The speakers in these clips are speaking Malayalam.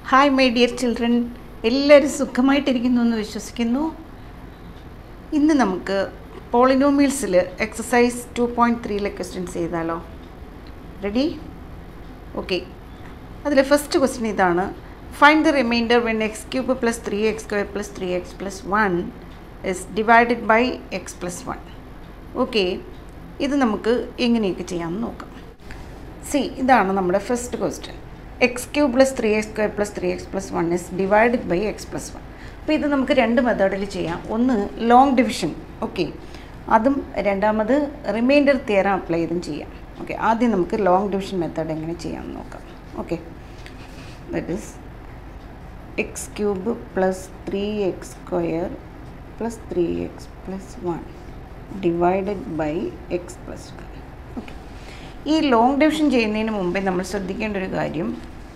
ഹായ് മൈ ഡിയർ ചിൽഡ്രൻ എല്ലാവരും സുഖമായിട്ടിരിക്കുന്നു എന്ന് വിശ്വസിക്കുന്നു ഇന്ന് നമുക്ക് പോളിനോമിയൽസിൽ എക്സസൈസ് ടു പോയിൻറ്റ് ത്രീയിലെ ക്വസ്റ്റ്യൻസ് ചെയ്താലോ റെഡി ഓക്കെ അതിലെ ഫസ്റ്റ് ക്വസ്റ്റ്യൻ ഇതാണ് find the remainder when x cube plus three x square plus three x plus one is divided by x plus one okay ഇത് നമുക്ക് എങ്ങനെയൊക്കെ ചെയ്യാമെന്ന് നോക്കാം സി ഇതാണ് നമ്മുടെ first question x cube plus three x square plus three x plus one is divided by x plus one അപ്പോൾ ഇത് നമുക്ക് രണ്ട് മെത്തേഡിൽ ചെയ്യാം ഒന്ന് ലോങ് ഡിവിഷൻ ഓക്കെ അതും രണ്ടാമത് റിമൈൻഡർ തിയറം അപ്ലൈ ചെയ്തും ചെയ്യാം ഓക്കെ ആദ്യം നമുക്ക് ലോങ് ഡിവിഷൻ മെത്തേഡ് എങ്ങനെ ചെയ്യാമെന്ന് നോക്കാം okay that is x cube plus three x square plus three x plus one divided by x plus one okay ഈ ലോങ് ഡിവിഷൻ ചെയ്യുന്നതിന് മുമ്പേ നമ്മൾ ശ്രദ്ധിക്കേണ്ട ഒരു കാര്യം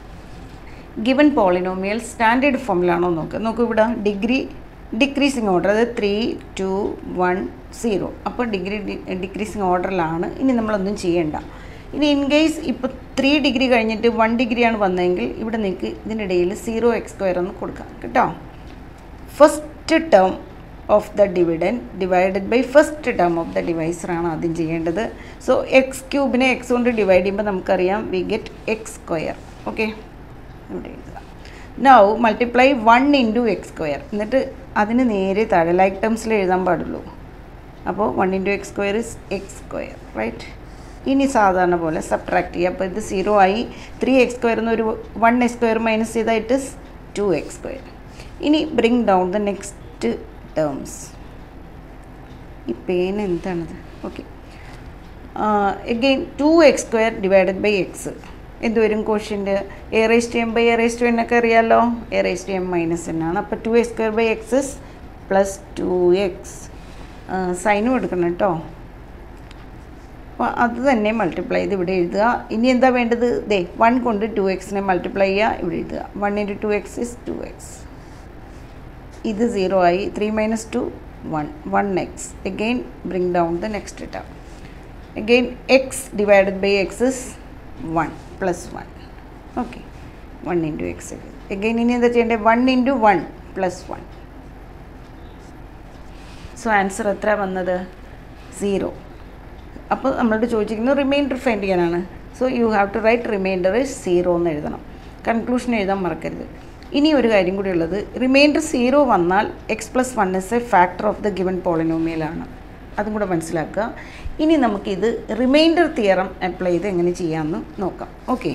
ഗിവൻ പോളിനോമിയൽ സ്റ്റാൻഡേർഡ് ഫോമിലാണോ നോക്കുക നോക്കൂ ഇവിടെ ഡിഗ്രി ഡിക്രീസിങ് ഓർഡർ അതായത് ത്രീ ടു വൺ സീറോ അപ്പോൾ ഡിഗ്രി ഡിക്രീസിങ് ഓർഡറിലാണ് ഇനി നമ്മളൊന്നും ചെയ്യേണ്ട ഇനി ഇൻ കേസ് ഇപ്പോൾ ത്രീ ഡിഗ്രി കഴിഞ്ഞിട്ട് വൺ ഡിഗ്രിയാണ് വന്നതെങ്കിൽ ഇവിടെ നിങ്ങൾക്ക് ഇതിനിടയിൽ സീറോ എക്സ് സ്ക്വയർ എന്ന് കൊടുക്കാം കേട്ടോ first term of the dividend divided by first term of the ഡിവൈസറാണ് ആദ്യം ചെയ്യേണ്ടത് സോ എക്സ് ക്യൂബിനെ എക്സ് കൊണ്ട് ഡിവൈഡ് ചെയ്യുമ്പോൾ നമുക്കറിയാം we get x square okay ഇവിടെ എഴുതുക now multiply one into x square എന്നിട്ട് അതിന് നേരെ താഴെ ലൈക്ക് ടേംസിൽ എഴുതാൻ പാടുള്ളൂ അപ്പോൾ one into x square is x square right ഇനി സാധാരണ പോലെ സബ്ട്രാക്ട് ചെയ്യുക അപ്പോൾ ഇത് സീറോ ആയി ത്രീ എക്സ് സ്ക്വയർ എന്നൊരു വൺ എക്സ് സ്ക്വയർ മൈനസ് ചെയ്താൽ it is two x square ഇനി bring down the next terms ഈ പേന എന്താണത് okay again two x square divided by x എന്തുവരും quotient a raise to m by a raise to എന്നൊക്കെ അറിയാമല്ലോ a raise to m minus എന്നാണ് അപ്പോൾ two x square by x is plus two x സൈനും എടുക്കണം കേട്ടോ അപ്പോൾ അത് തന്നെ മൾട്ടിപ്ലൈ ചെയ്ത് ഇവിടെ എഴുതുക ഇനി എന്താ വേണ്ടത് ദേ വൺ കൊണ്ട് ടു എക്സിനെ മൾട്ടിപ്ലൈ ചെയ്യുക ഇവിടെ എഴുതുക one into two x is two x ഇത് സീറോ ആയി three minus two one one x again bring down the next term again x divided by x is one plus one okay one into x again ഇനി എന്താ ചെയ്യേണ്ടത് one into one plus one so answer എത്ര വന്നത് സീറോ അപ്പോൾ നമ്മളോട് ചോദിച്ചിരിക്കുന്നത് റിമൈൻഡർ ഫൈൻഡ് ചെയ്യാനാണ് so you have to write remainder is zero എന്ന് എഴുതണം കൺക്ലൂഷൻ എഴുതാൻ മറക്കരുത് ഇനി ഒരു കാര്യം കൂടി ഉള്ളത് റിമൈൻഡർ സീറോ വന്നാൽ x plus one is a factor of the given പോളിനോമിയലാണ് അതും കൂടെ മനസ്സിലാക്കുക ഇനി നമുക്കിത് റിമൈൻഡർ തിയറം അപ്ലൈ ചെയ്ത് എങ്ങനെ ചെയ്യാമെന്ന് നോക്കാം ഓക്കെ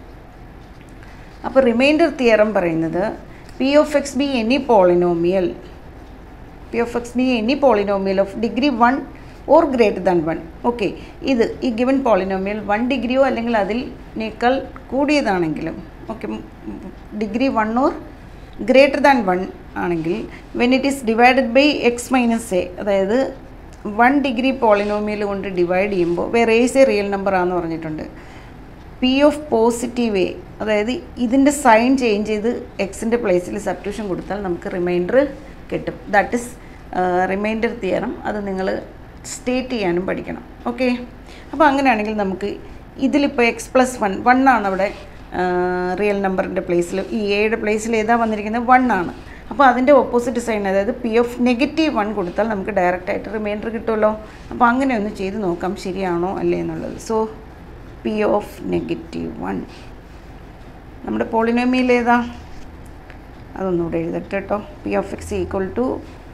അപ്പോൾ റിമൈൻഡർ തിയറം പറയുന്നത് p of x be any polynomial p of x be any polynomial of degree one or greater than one okay ഇത് ഈ ഗിവൻ പോളിനോമിയൽ വൺ ഡിഗ്രിയോ അല്ലെങ്കിൽ അതിനേക്കാൾ കൂടിയതാണെങ്കിലും okay degree one or greater than one ആണെങ്കിൽ when it is divided by x minus a അതായത് വൺ ഡിഗ്രി പോളിനോമിയൽ കൊണ്ട് ഡിവൈഡ് ചെയ്യുമ്പോൾ വേറെ ഏസ് എ റിയൽ നമ്പർ ആണെന്ന് പറഞ്ഞിട്ടുണ്ട് പി ഓഫ് പോസിറ്റീവ് എ അതായത് ഇതിൻ്റെ സൈൻ ചേഞ്ച് ചെയ്ത് എക്സിൻ്റെ പ്ലേസിൽ സബ്സ്റ്റിറ്റ്യൂഷൻ കൊടുത്താൽ നമുക്ക് റിമൈൻഡർ കിട്ടും ദാറ്റ് ഇസ് റിമൈൻഡർ തിയറം അത് നിങ്ങൾ സ്റ്റേറ്റ് ചെയ്യാനും പഠിക്കണം ഓക്കെ അപ്പോൾ അങ്ങനെയാണെങ്കിൽ നമുക്ക് ഇതിലിപ്പോൾ എക്സ് പ്ലസ് വൺ വൺ ആണ് അവിടെ റിയൽ നമ്പറിൻ്റെ പ്ലേസിൽ ഈ എയുടെ പ്ലേസിൽ ഏതാ വന്നിരിക്കുന്നത് വൺ ആണ് അപ്പോൾ അതിൻ്റെ ഓപ്പോസിറ്റ് സൈൻ അതായത് പി ഓഫ് നെഗറ്റീവ് വൺ കൊടുത്താൽ നമുക്ക് ഡയറക്റ്റായിട്ട് റിമൈൻഡർ കിട്ടുമല്ലോ അപ്പോൾ അങ്ങനെ ഒന്ന് ചെയ്ത് നോക്കാം ശരിയാണോ അല്ലേ എന്നുള്ളത് so p of negative one നമ്മുടെ പോളിനോമിയിൽ ഏതാ അതൊന്നുകൂടെ എഴുതട്ടെ കേട്ടോ p of x equal to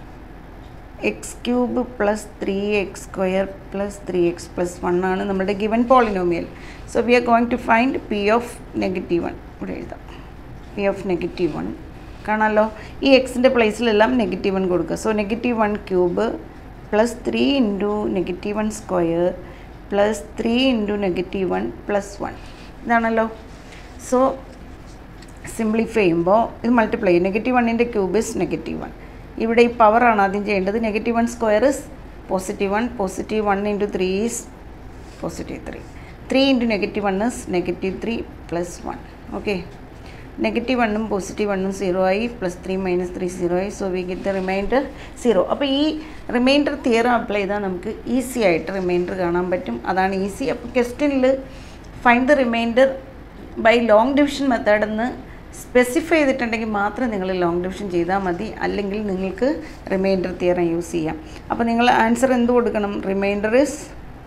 x cube plus three x square plus three x plus one ആണ് നമ്മുടെ given polynomial so we are going to find p of negative one ഇവിടെ എഴുതാം പി ഓഫ് നെഗറ്റീവ് വൺ കാണാമല്ലോ ഈ എക്സിൻ്റെ പ്ലേസിലെല്ലാം നെഗറ്റീവ് വൺ കൊടുക്കുക so negative one cube plus three into negative one square plus three into negative one plus one ഇതാണല്ലോ സോ സിംപ്ലിഫൈ ചെയ്യുമ്പോൾ ഇത് മൾട്ടിപ്ലൈ ചെയ്യും നെഗറ്റീവ് വണ്ണിൻ്റെ ക്യൂബ് ഇസ് നെഗറ്റീവ് വൺ ഇവിടെ ഈ പവറാണ് ആദ്യം ചെയ്യേണ്ടത് negative one square is positive one positive one into three is positive three three into negative one is negative three plus one okay നെഗറ്റീവ് വണ്ണും പോസിറ്റീവ് വണ്ണും സീറോ ആയി plus three minus three zero ആയി so we get the remainder zero അപ്പോൾ ഈ റിമൈൻഡർ തിയറം അപ്ലൈ ചെയ്താൽ നമുക്ക് ഈസി ആയിട്ട് റിമൈൻഡർ കാണാൻ പറ്റും അതാണ് ഈസി അപ്പോൾ ക്വസ്റ്റ്യനിൽ find the remainder by long division method എന്ന് സ്പെസിഫൈ ചെയ്തിട്ടുണ്ടെങ്കിൽ മാത്രം നിങ്ങൾ ലോങ് ഡിവിഷൻ ചെയ്താൽ മതി അല്ലെങ്കിൽ നിങ്ങൾക്ക് റിമൈൻഡർ തിയറം യൂസ് ചെയ്യാം അപ്പോൾ നിങ്ങൾ ആൻസർ എന്ത് കൊടുക്കണം റിമൈൻഡർ ഇസ്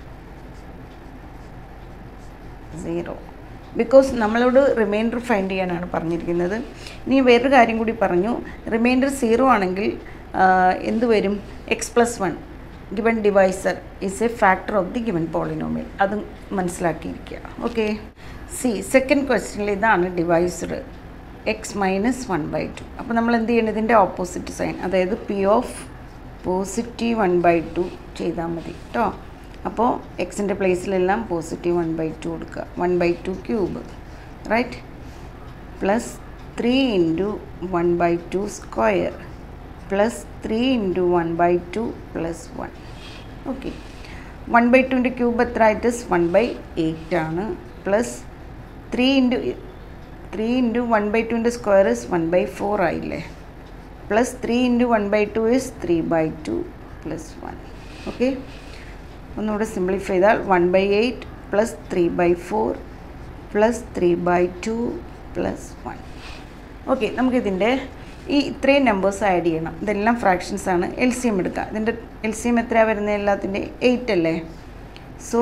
സീറോ ബിക്കോസ് നമ്മളോട് റിമൈൻഡർ ഫൈൻഡ് ചെയ്യാനാണ് പറഞ്ഞിരിക്കുന്നത് ഇനി വേറൊരു കാര്യം കൂടി പറഞ്ഞു റിമൈൻഡർ സീറോ ആണെങ്കിൽ ആ, എന്ത് വരും x plus one given divisor is a factor of the given polynomial അത് മനസ്സിലാക്കിയിരിക്കുക ഓക്കെ സി സെക്കൻഡ് ക്വസ്റ്റ്യനിൽ ഇതാണ് divisor x minus one by two അപ്പോൾ നമ്മൾ എന്ത് ചെയ്യണം ഇതിൻ്റെ ഓപ്പോസിറ്റ് സൈൻ അതായത് p of positive one by two ചെയ്താൽ മതി കേട്ടോ അപ്പോൾ എക്സിൻ്റെ പ്ലേസിലെല്ലാം പോസിറ്റീവ് വൺ ബൈ ടു കൊടുക്കുക one by two cube right plus three into one by two square plus three into one by two plus one okay one by ടുവിൻ്റെ ക്യൂബ് എത്ര ആയിട്ട് വൺ ബൈ എയ്റ്റ് ആണ് plus three into three into one by ടുവിൻ്റെ square is one by four ആയില്ലേ plus three into one by two is three by two plus one okay ഒന്നുകൂടെ സിംപ്ലിഫൈ ചെയ്താൽ one by eight plus three by four plus three by two plus one okay നമുക്കിതിൻ്റെ ഈ ഇത്രയും നമ്പേഴ്സ് ആഡ് ചെയ്യണം ഇതെല്ലാം ഫ്രാക്ഷൻസ് ആണ് എൽ സി എം എടുക്കുക ഇതിൻ്റെ എൽ സി എം എത്രയാണ് വരുന്നത് എല്ലാത്തിൻ്റെ എയ്റ്റ് അല്ലേ സോ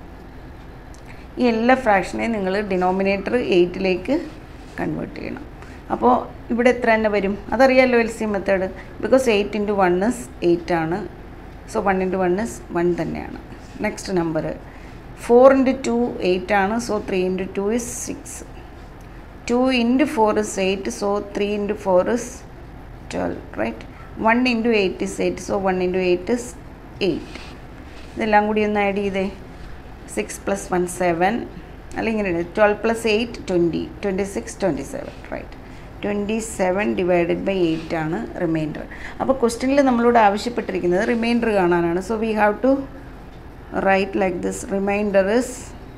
ഈ എല്ലാ ഫ്രാക്ഷനെയും നിങ്ങൾ ഡിനോമിനേറ്റർ എയ്റ്റിലേക്ക് കൺവേർട്ട് ചെയ്യണം അപ്പോൾ ഇവിടെ എത്ര തന്നെ വരും അതറിയാമല്ലോ L C method because eight into one is eight ആണ് so one into one is one തന്നെയാണ് next number four into two eight ആണ് so three into two is six two into four is eight so three into four is twelve right one into eight is eight so one into eight is eight ഇതെല്ലാം കൂടി ഒന്ന് ആഡ് ചെയ്തേ സിക്സ് പ്ലസ് വൺ സെവൻ അല്ല ഇങ്ങനെ twelve plus eight twenty twenty six twenty seven right twenty seven divided by eight ആണ് റിമൈൻഡർ അപ്പോൾ ക്വസ്റ്റ്യനിൽ നമ്മളോട് ആവശ്യപ്പെട്ടിരിക്കുന്നത് റിമൈൻഡർ കാണാനാണ് so we have to write like this remainder is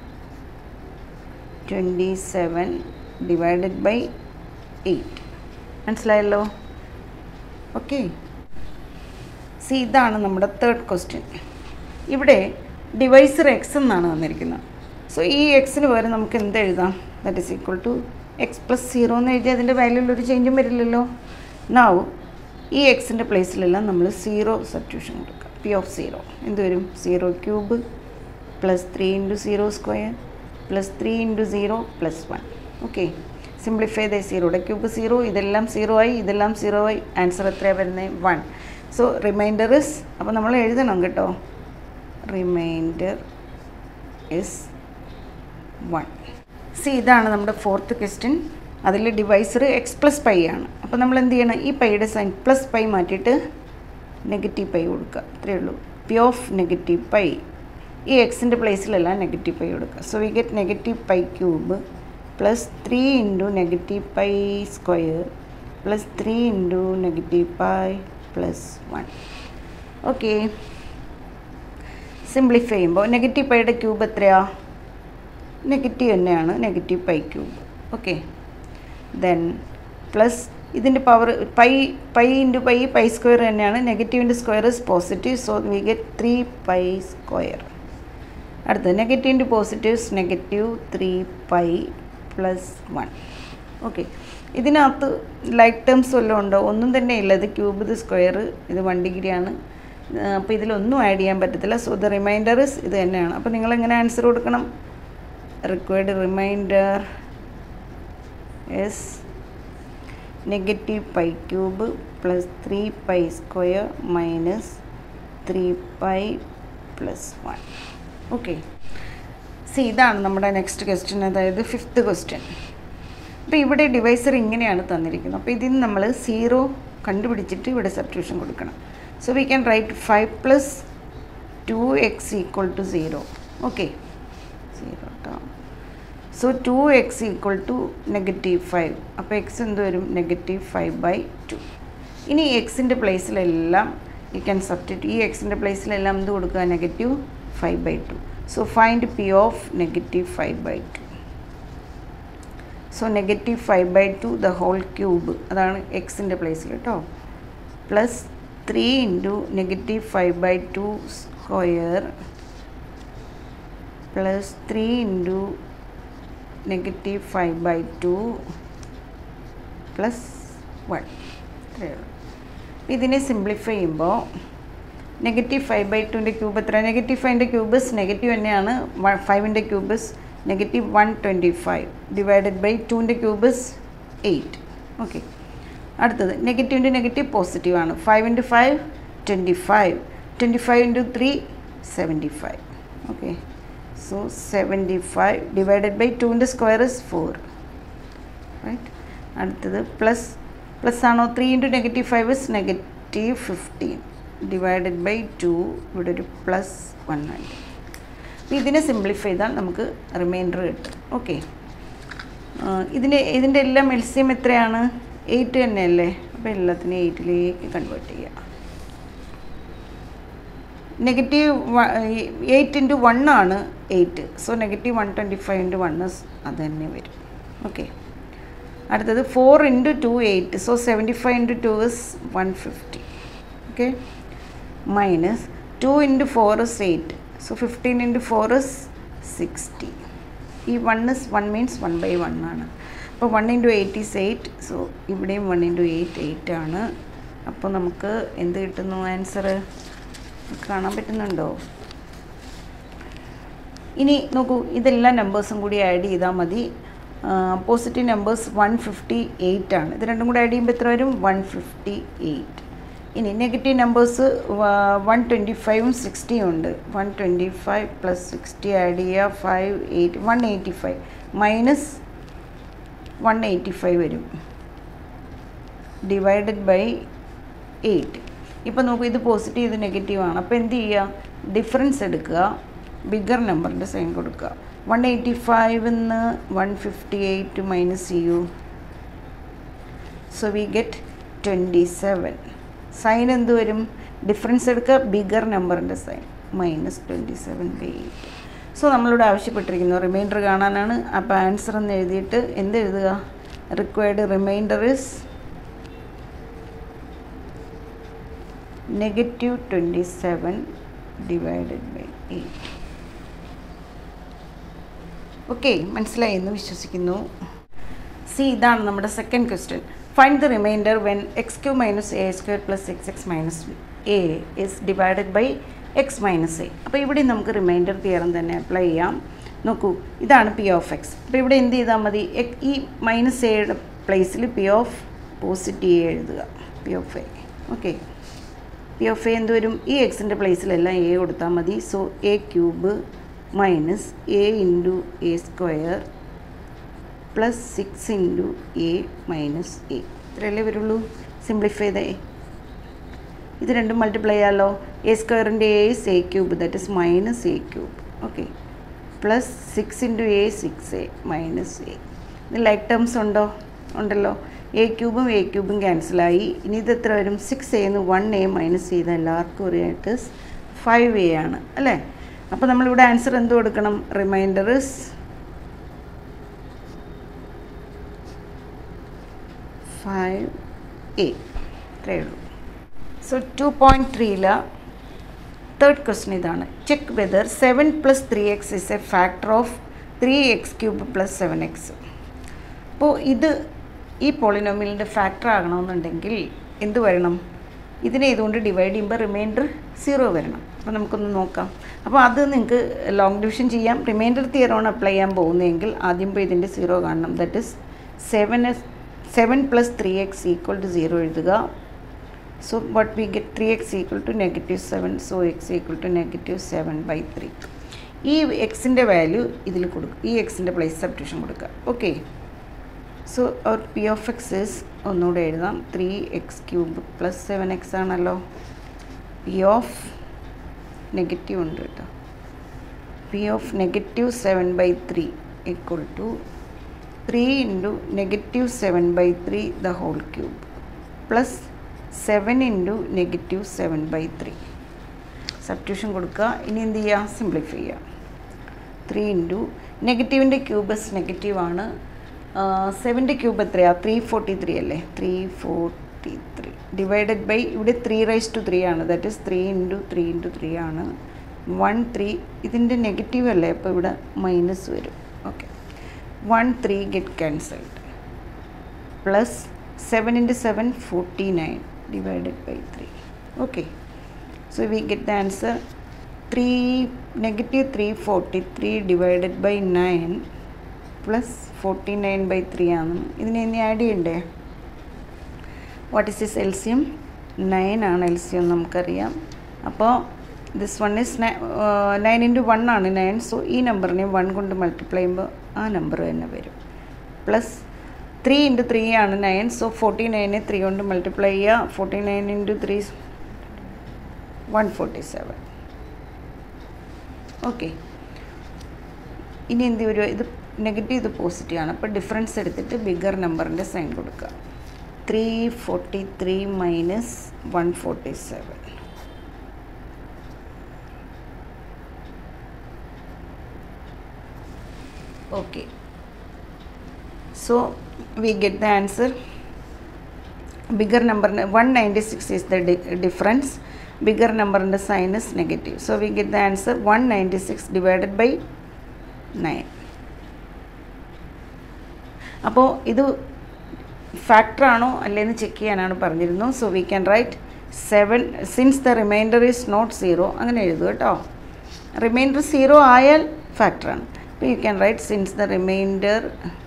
twenty seven divided by eight മനസ്സിലായല്ലോ ഓക്കെ സി ഇതാണ് നമ്മുടെ തേർഡ് ക്വസ്റ്റ്യൻ ഇവിടെ ഡിവൈസർ എക്സ് എന്നാണ് തന്നിരിക്കുന്നത് സോ ഈ എക്സിന് പകരം നമുക്ക് എന്ത് എഴുതാം that is equal to x plus zero എന്ന് എഴുതി അതിൻ്റെ വാല്യൂവിൽ ഒരു ചേഞ്ചും വരില്ലല്ലോ നാവ് ഈ എക്സിൻ്റെ പ്ലേസിലെല്ലാം നമ്മൾ സീറോ സബ്സ്റ്റിറ്റ്യൂഷൻ കൊടുക്കുക പി ഓഫ് സീറോ എന്ത് വരും zero cube plus three into zero square plus three into zero plus one okay simplify the സീറോയുടെ ക്യൂബ് സീറോ ഇതെല്ലാം സീറോ ആയി ഇതെല്ലാം സീറോ ആയി ആൻസർ എത്രയാണ് വരുന്നത് വൺ സോ റിമൈൻഡർ ഇസ് അപ്പോൾ നമ്മൾ എഴുതണം കേട്ടോ റിമൈൻഡർ ഇസ് വൺ സി ഇതാണ് നമ്മുടെ ഫോർത്ത് ക്വസ്റ്റ്യൻ അതിൽ ഡിവൈസർ എക്സ് പ്ലസ് പൈ ആണ് അപ്പോൾ നമ്മൾ എന്ത് ചെയ്യണം ഈ പൈയുടെ സൈൻ പ്ലസ് പൈ മാറ്റിയിട്ട് നെഗറ്റീവ് പൈ കൊടുക്കുക അത്രയേ ഉള്ളൂ പി ഓഫ് നെഗറ്റീവ് പൈ ഈ എക്സിൻ്റെ പ്ലേസിലെല്ലാം നെഗറ്റീവ് പൈ കൊടുക്കുക so we get negative pi cube plus three into negative pi square plus three into negative pi plus one okay simplify ചെയ്യുമ്പോൾ നെഗറ്റീവ് പൈയുടെ ക്യൂബ് എത്രയാ നെഗറ്റീവ് തന്നെയാണ് negative pi cube okay then plus ഇതിൻ്റെ power pi pi into pi pi square തന്നെയാണ് നെഗറ്റീവിൻ്റെ square is positive so we get three pi square അടുത്തത് negative into positives negative three pi plus one okay ഇതിനകത്ത് ലൈക്ക് ടേംസ് വല്ലതും ഉണ്ടോ ഒന്നും തന്നെ ഇല്ല ഇത് ക്യൂബ് ഇത് സ്ക്വയർ ഇത് വൺ ഡിഗ്രിയാണ് അപ്പോൾ ഇതിലൊന്നും ആഡ് ചെയ്യാൻ പറ്റത്തില്ല സോ ദ റിമൈൻഡർ ഇസ് ഇത് തന്നെയാണ് അപ്പോൾ നിങ്ങൾ എങ്ങനെ ആൻസർ കൊടുക്കണം required remainder is negative pi cube plus three pi square minus three pi plus one okay see ഇതാണ് നമ്മുടെ നെക്സ്റ്റ് ക്വസ്റ്റ്യൻ അതായത് ഫിഫ്ത്ത് ക്വസ്റ്റ്യൻ അപ്പോൾ ഇവിടെ ഡിവൈസർ ഇങ്ങനെയാണ് തന്നിരിക്കുന്നത് അപ്പോൾ ഇതിന് നമ്മൾ സീറോ കണ്ടുപിടിച്ചിട്ട് ഇവിടെ സബ്സ്റ്റിറ്റ്യൂഷൻ കൊടുക്കണം so we can write five plus two x equal to zero okay zero കേട്ടോ so two x equal to negative five അപ്പോൾ എക്സ് എന്ത് വരും നെഗറ്റീവ് ഫൈവ് ബൈ ടു ഇനി എക്സിൻ്റെ പ്ലേസിലെല്ലാം യു ക്യാൻ സബ്സ്റ്റിറ്റ്യൂട്ട് ഈ എക്സിൻ്റെ പ്ലേസിലെല്ലാം എന്ത് കൊടുക്കുക negative five by two so find p of negative five by two so negative five by two the whole cube അതാണ് എക്സിൻ്റെ പ്ലേസിൽ കേട്ടോ plus three into negative five by two square plus three into negative five by two plus one ഇത്രയേ ഉള്ളൂ ഇതിനെ സിംപ്ലിഫൈ ചെയ്യുമ്പോൾ നെഗറ്റീവ് ഫൈവ് ബൈ ടുവിൻ്റെ ക്യൂബ് എത്ര നെഗറ്റീവ് ഫൈവിൻ്റെ ക്യൂബസ് നെഗറ്റീവ് തന്നെയാണ് ഫൈവിൻ്റെ cube is negative one twenty five divided by ടുവിൻ്റെ ക്യൂബസ് എയ്റ്റ് ഓക്കെ അടുത്തത് നെഗറ്റീവിൻ്റെ നെഗറ്റീവ് പോസിറ്റീവ് ആണ് five into five twenty five twenty five into three seventy five okay so seventy five divided by ടുവിൻ്റെ സ്ക്വയർ ഇസ് ഫോർ റൈറ്റ് അടുത്തത് പ്ലസ് പ്ലസ് ആണോ three into negative five is negative fifteen divided by two ഇവിടെ ഒരു പ്ലസ് വൺ ഉണ്ട് അപ്പോൾ ഇതിനെ സിംപ്ലിഫൈ ചെയ്താൽ നമുക്ക് റിമൈൻഡർ കിട്ടും ഓക്കെ ഇതിൻ്റെ ഇതിൻ്റെ എല്ലാം എൽസിയം എത്രയാണ് എയ്റ്റ് തന്നെയല്ലേ അപ്പോൾ എല്ലാത്തിനെയും എയ്റ്റിലേക്ക് കൺവേർട്ട് ചെയ്യുക നെഗറ്റീവ് എയ്റ്റ് ഇൻറ്റു വൺ ആണ് eight so negative one twenty five into one അത് തന്നെ വരും ഓക്കെ അടുത്തത് four into two eight so seventy five into two is one fifty okay minus two into four is eight so fifteen into four is sixty ഈ one is one means one by one ആണ് അപ്പോൾ one into eight is eight so ഇവിടെയും വൺ ഇൻറ്റു എയ്റ്റ് എയ്റ്റ് ആണ് അപ്പോൾ നമുക്ക് എന്ത് കിട്ടുന്നു ആൻസർ കാണാൻ പറ്റുന്നുണ്ടോ ഇനി നോക്കൂ ഇതെല്ലാ നമ്പേഴ്സും കൂടി ആഡ് ചെയ്താൽ മതി positive numbers one fifty eight ആണ് ഇത് രണ്ടും കൂടി ആഡ് ചെയ്യുമ്പോൾ എത്ര വരും വൺ ഫിഫ്റ്റി എയ്റ്റ് ഇനി നെഗറ്റീവ് നമ്പേഴ്സ് വൺ ട്വൻറ്റി ഫൈവും സിക്സ്റ്റിയും ഉണ്ട് one twenty five plus sixty add ചെയ്യുക five eight one eighty five minus one eighty five വരും ഡിവൈഡഡ് ബൈ എയ്റ്റ് ഇപ്പോൾ നോക്കൂ ഇത് പോസിറ്റീവ് ഇത് നെഗറ്റീവ് ആണ് അപ്പോൾ എന്ത് ചെയ്യുക ഡിഫറൻസ് എടുക്കുക ബിഗർ നമ്പറിൻ്റെ സൈൻ കൊടുക്കുക വൺ എയ്റ്റി ഫൈവിന്ന് വൺ ഫിഫ്റ്റി എയ്റ്റ് മൈനസ് ചെയ്യൂ so we get twenty seven sign എന്ത് വരും ഡിഫറൻസ് എടുക്കുക ബിഗർ നമ്പറിൻ്റെ sign minus twenty seven by eight so നമ്മളിവിടെ ആവശ്യപ്പെട്ടിരിക്കുന്നു റിമൈൻഡർ കാണാനാണ് അപ്പോൾ ആൻസർ എന്ന് എഴുതിയിട്ട് എന്ത് എഴുതുക required remainder is negative twenty seven divided by eight okay മനസ്സിലായി എന്ന് വിശ്വസിക്കുന്നു സി ഇതാണ് നമ്മുടെ second question find the remainder when x cube minus a square plus x x minus a is divided by x minus a അപ്പോൾ ഇവിടെ നമുക്ക് റിമൈൻഡർ തിയറം തന്നെ അപ്ലൈ ചെയ്യാം നോക്കൂ ഇതാണ് പി ഓഫ് എക്സ് അപ്പോൾ ഇവിടെ എന്ത് ചെയ്താൽ മതി എ- ഈ മൈനസ് എയുടെ പ്ലേസിൽ പി ഓഫ് പോസിറ്റീവ് എഴുതുക p of a okay p of a എന്ത് വരും ഈ എക്സിൻ്റെ പ്ലേസിലെല്ലാം എ കൊടുത്താൽ മതി so a cube minus a into a square plus six into a minus a ഇത്രയല്ലേ വരുള്ളൂ സിംപ്ലിഫൈ ചെയ്ത എ ഇത് രണ്ടും മൾട്ടിപ്ലൈ ചെയ്യാമല്ലോ എ സ്ക്വയറിൻ്റെ a is a cube that is minus a cube okay plus six into a six a minus a ഇത് ലൈക്ക് ടേംസ് ഉണ്ടോ ഉണ്ടല്ലോ എ ക്യൂബും എ ക്യൂബും ക്യാൻസലായി ഇനി ഇത് എത്ര വരും സിക്സ് എന്ന് വൺ എ മൈനസ് ചെയ്ത എല്ലാവർക്കും ഒരു ആയിട്ട് ഫൈവ് എ ആണ് അല്ലേ അപ്പോൾ നമ്മളിവിടെ ആൻസർ എന്ത് കൊടുക്കണം റിമൈൻഡർ ഇസ് ഫൈവ് എ ഇത്രയേ ഉള്ളൂ സോ ടു പോയിൻറ്റ് ത്രീയിൽ തേർഡ് ക്വസ്റ്റ്യൻ ഇതാണ് check whether seven plus three x is a factor of three x cube plus seven x അപ്പോൾ ഇത് ഈ പോളിനോമിയലിൻ്റെ ഫാക്ടർ ആകണമെന്നുണ്ടെങ്കിൽ എന്ത് വരണം ഇതിനെ ഇതുകൊണ്ട് ഡിവൈഡ് ചെയ്യുമ്പോൾ റിമൈൻഡർ സീറോ വരണം അപ്പോൾ നമുക്കൊന്ന് നോക്കാം അപ്പോൾ അത് നിങ്ങൾക്ക് ലോങ് ഡിവിഷൻ ചെയ്യാം റിമൈൻഡർ തിയറോണ് അപ്ലൈ ചെയ്യാൻ പോകുന്നതെങ്കിൽ ആദ്യം പോയി ഇതിൻ്റെ സീറോ കാണണം that is seven is seven plus three x equal to zero എഴുതുക so what we get three x equal to negative seven so x equal to negative seven by three ഈ എക്സിൻ്റെ വാല്യൂ ഇതിൽ കൊടുക്കുക ഈ എക്സിൻ്റെ പ്ലേസ് സബ്സ്റ്റിറ്റ്യൂഷൻ കൊടുക്കുക okay so our p of x is ഒന്നുകൂടെ എഴുതാം three x cube plus seven x ആണല്ലോ പി ഓഫ് നെഗറ്റീവ് ഉണ്ട് കേട്ടോ p of negative seven by three equal to three into negative seven by three the whole cube plus seven into negative seven by three substitution കൊടുക്കുക ഇനി എന്ത് ചെയ്യുക സിംപ്ലിഫൈ ചെയ്യുക ത്രീ ഇൻറ്റു നെഗറ്റീവിൻ്റെ ക്യൂബസ് നെഗറ്റീവ് ആണ് സെവൻ്റെ ക്യൂബ് എത്രയാണ് ത്രീ ഫോർട്ടി ത്രീ അല്ലേ three forty three divided by ഇവിടെ ത്രീ റൈസ് ടു ത്രീ ആണ് that is three into three into three ആണ് വൺ ത്രീ ഇതിൻ്റെ നെഗറ്റീവ് അല്ലേ അപ്പോൾ ഇവിടെ മൈനസ് വരും okay one three get cancelled plus seven into seven forty nine divided by three okay so we get the answer three negative three forty three divided by nine plus forty nine by three ആണ് ഇതിനെ ഇനി ആഡ് ചെയ്യണ്ടേ what is is LCM nine ആണ് എൽസിയം നമുക്കറിയാം അപ്പോൾ this one is nine into one ആണ് നയൻ സോ ഈ നമ്പറിനെ വൺ കൊണ്ട് മൾട്ടിപ്ലൈ ചെയ്യുമ്പോൾ ആ നമ്പർ തന്നെ വരും പ്ലസ് ത്രീ ഇൻറ്റു ത്രീ ആണ് നയൻ സോ ഫോർട്ടി നയനെ ത്രീ കൊണ്ട് മൾട്ടിപ്ലൈ ചെയ്യുക forty nine into three one forty seven okay ഇനി എന്ത് വരും ഇത് നെഗറ്റീവ് ഇത് പോസിറ്റീവ് ആണ് അപ്പോൾ ഡിഫറൻസ് എടുത്തിട്ട് ബിഗർ നമ്പറിൻ്റെ സൈൻ കൊടുക്കുക three forty three minus one forty seven okay so we get the answer bigger നമ്പറിന് one ninety six is the difference bigger നമ്പറിൻ്റെ sign is negative so we get the answer one ninety six divided by nine അപ്പോൾ ഇത് ഫാക്ടറാണോ അല്ലേന്ന് ചെക്ക് ചെയ്യാനാണ് പറഞ്ഞിരുന്നു so we can write seven since the remainder is not zero അങ്ങനെ എഴുതുക കേട്ടോ റിമൈൻഡർ സീറോ ആയാൽ ഫാക്ടറാണ് അപ്പോൾ you can right since the remainder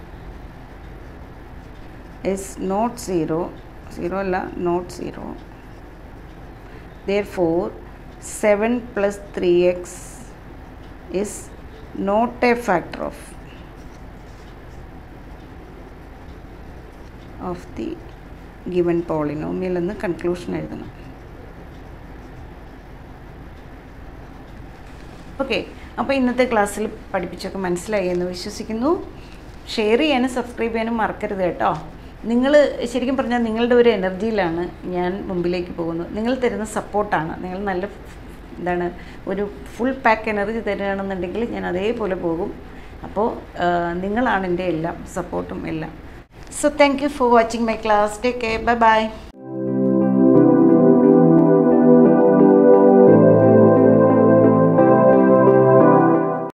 is not zero zero അല്ല not zero therefore 7 plus 3x is not a factor of of the given polynomial എന്ന് കൺക്ലൂഷൻ എഴുതണം ഓക്കെ അപ്പോൾ ഇന്നത്തെ ക്ലാസ്സിൽ പഠിപ്പിച്ചൊക്കെ മനസ്സിലായി എന്ന് വിശ്വസിക്കുന്നു ഷെയർ ചെയ്യാനും സബ്സ്ക്രൈബ് ചെയ്യാനും മറക്കരുത് കേട്ടോ നിങ്ങൾ ശരിക്കും പറഞ്ഞാൽ നിങ്ങളുടെ ഒരു എനർജിയിലാണ് ഞാൻ മുമ്പിലേക്ക് പോകുന്നത് നിങ്ങൾ തരുന്ന സപ്പോർട്ടാണ് നിങ്ങൾ നല്ല എന്താണ് ഒരു ഫുൾ പാക്ക് എനർജി തരികയാണെന്നുണ്ടെങ്കിൽ ഞാൻ അതേപോലെ പോകും അപ്പോൾ നിങ്ങളാണ് എൻ്റെ എല്ലാം സപ്പോർട്ടും എല്ലാം so thank you for watching my class take care bye by